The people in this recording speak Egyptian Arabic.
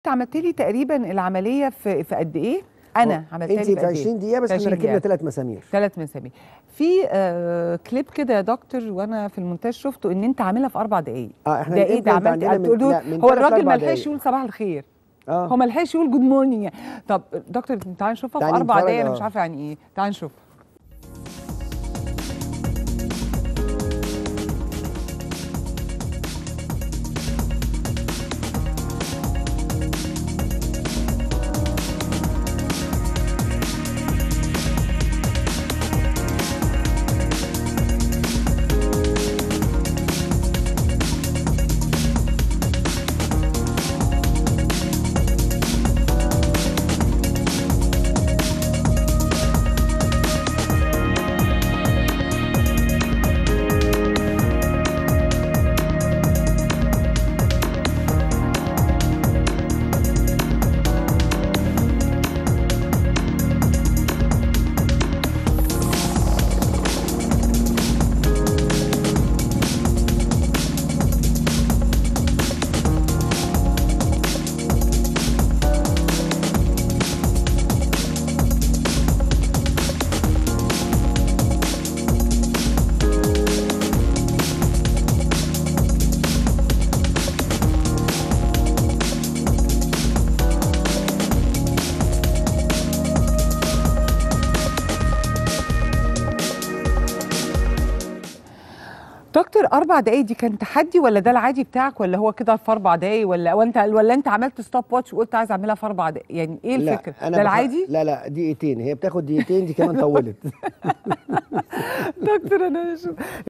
انت عملت لي تقريبا العمليه في في قد ايه انا عملت انت لي في 20 دقيقه بس احنا ركبنا ثلاث مسامير ثلاث مسامير في آه كليب كده يا دكتور وانا في المونتاج شفته ان انت عاملها في اربع دقائق اه احنا ده ايه ده الإمبلانت عملت عندنا من- هتقولوا لا، من هو تلات الراجل لأربع ما لحقش دقايق. يقول صباح الخير اه هو ما لحقش يقول جود مورنينج طب دكتور تعال نشوفها في تعالي اربع نتفرج، دقائق انا آه. مش عارفه يعني ايه تعال نشوفها دكتور اربع دقائق دي كان تحدي ولا ده العادي بتاعك ولا هو كده في اربع دقائق ولا وانت ولا انت عملت ستوب واتش وقلت عايز اعملها في اربع دقائق يعني ايه لا، الفكره أنا ده بخ- العادي لا لا دقيقتين هي بتاخد دقيقتين دي كمان طولت دكتور انا مش